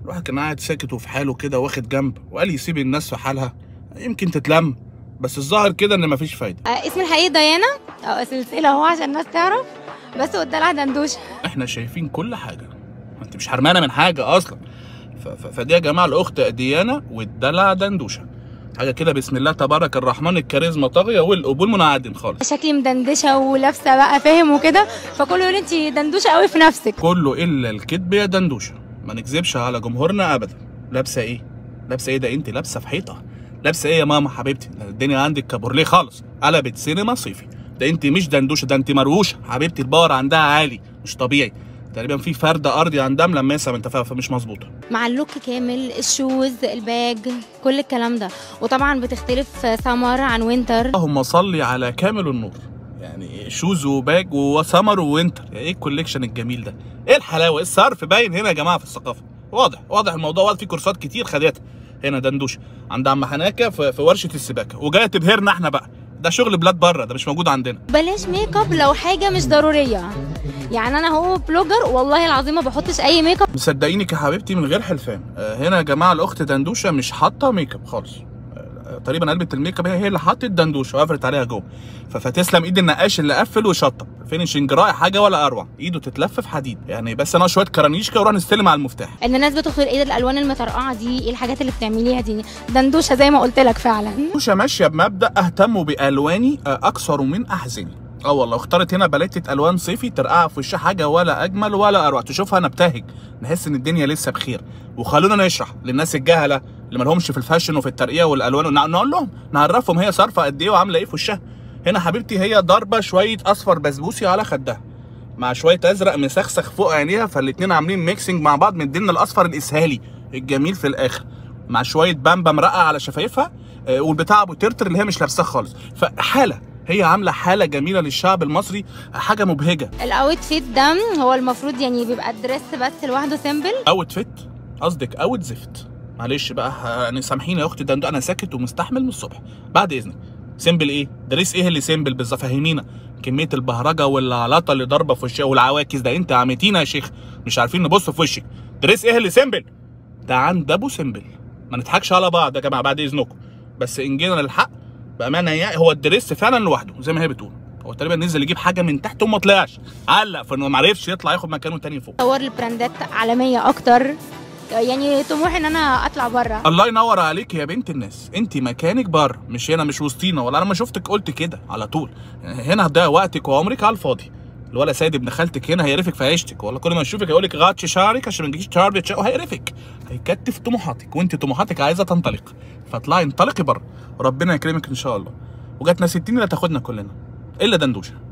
الواحد كان قاعد ساكت وفي حاله كده واخد جنب وقال يسيب الناس في حالها يمكن تتلم بس الظاهر كده ان مفيش فايده آه، اسم الحقيقي ديانا اه سلسله اهو عشان الناس تعرف بس والدلع دندوشه احنا شايفين كل حاجه ما انت مش حرمانه من حاجه اصلا ف- ف- فدي يا جماعه الاخت ديانا والدلع دندوشه حاجه كده بسم الله تبارك الرحمن الكاريزما طاغيه والقبول منعدم خالص شكلي مدندشه ولابسه بقى فاهم وكده فكله يقول انت دندوشه قوي في نفسك كله الا الكذب يا دندوشه ما نكذبش على جمهورنا ابدا لابسه ايه لابسه ايه ده انت لابسه في حيطه لابسه ايه يا ماما حبيبتي ده الدنيا عندك كابورليه خالص قلبت سينما صيفي ده انت مش دندوشه ده انت مروشه حبيبتي الباور عندها عالي مش طبيعي تقريبا في فرده ارضي عندها ملمسه من تفاهه فمش مظبوطه مع اللوك كامل الشوز الباج كل الكلام ده وطبعا بتختلف سمر عن وينتر اللهم صل على كامل النور يعني شوز وباج وسمر ووينتر ايه الكوليكشن الجميل ده ايه الحلاوه ايه الصرف باين هنا يا جماعه في الثقافه واضح واضح الموضوع واضح في كورسات كتير خدتها هنا دندوشه عند عم حناكه في في ورشه السباكه وجايه تبهرنا احنا بقى ده شغل بلاد بره ده مش موجود عندنا بلاش ميك اب لو حاجه مش ضروريه يعني انا هو بلوجر والله العظيم ما بحطش اي ميك اب مصدقينك يا حبيبتي من غير حلفان آه، هنا يا جماعه الاخت دندوشه مش حاطه ميك اب خالص آه، تقريبا علبه الميك اب هي هي اللي حطت دندوشه وقفلت عليها جوه ف- فتسلم ايد النقاش اللي قفل وشطب فينشنج رائع حاجه ولا اروع ايده تتلف في حديد يعني بس انا شويه كرانيشكا وراح نستلم على المفتاح ان الناس بتخسر ايه الالوان المطرقعه دي ايه الحاجات اللي بتعمليها دي دندوشه زي ما قلت لك فعلا دندوشه ماشيه بمبدا اهتم بالواني آه، اكثر من احزاني اه والله اختارت هنا باليتة الوان صيفي ترقع في وشها حاجه ولا اجمل ولا اروع تشوفها نبتهج نحس ان الدنيا لسه بخير وخلونا نشرح للناس الجهله اللي مالهمش في الفاشن وفي الترقيه والالوان ونع- نقول لهم نعرفهم هي صارفه قد ايه وعامله ايه في وشها هنا حبيبتي هي ضاربه شويه اصفر بسبوسي على خدها مع شويه ازرق مسخسخ فوق عينيها فالاتنين عاملين ميكسنج مع بعض مدينا الاصفر الاسهالي الجميل في الاخر مع شويه بامبا مرقع على شفايفها آه، والبتاع ابو ترتر اللي هي مش لابساه خالص فحاله هي عامله حاله جميله للشعب المصري حاجه مبهجه الاوت فيت ده هو المفروض يعني بيبقى الدريس بس لوحده سيمبل اوت فيت قصدك اوت زفت معلش بقى ه- يعني سامحيني يا اختي ده انا ساكت ومستحمل من الصبح بعد اذنك سيمبل ايه دريس ايه اللي سيمبل بالظبط فهمينا كميه البهرجه والعلاطه اللي ضاربه في وشها والعواكس ده انت عمتينا يا شيخ مش عارفين نبص في وشك دريس ايه اللي سيمبل ده عند ابو سيمبل ما نضحكش على بعض يا جماعه بعد اذنكم بس ان جينا للحق بامانه يعني هو الدريس فعلا لوحده زي ما هي بتقول هو تقريبا نزل يجيب حاجه من تحت وما طلعش علق فانه ما عرفش يطلع ياخد مكانه تاني فوق صور البراندات عالميه اكتر يعني طموحي ان انا اطلع بره الله ينور عليك يا بنت الناس انت مكانك بره مش هنا مش وسطينا ولا انا ما شفتك قلت كده على طول هنا هتضيع وقتك وعمرك على الفاضي الولا سيد ابن خالتك هنا هيقرفك في عيشتك ولا كل ما يشوفك يقول لك غطي شعرك عشان ما تجيش شعر شعر وهيقرفك هيكتف طموحاتك وانت طموحاتك عايزه تنطلق فاطلعي انطلقي بره وربنا يكرمك ان شاء الله وجاتنا 60 اللي تاخدنا كلنا الا دندوشه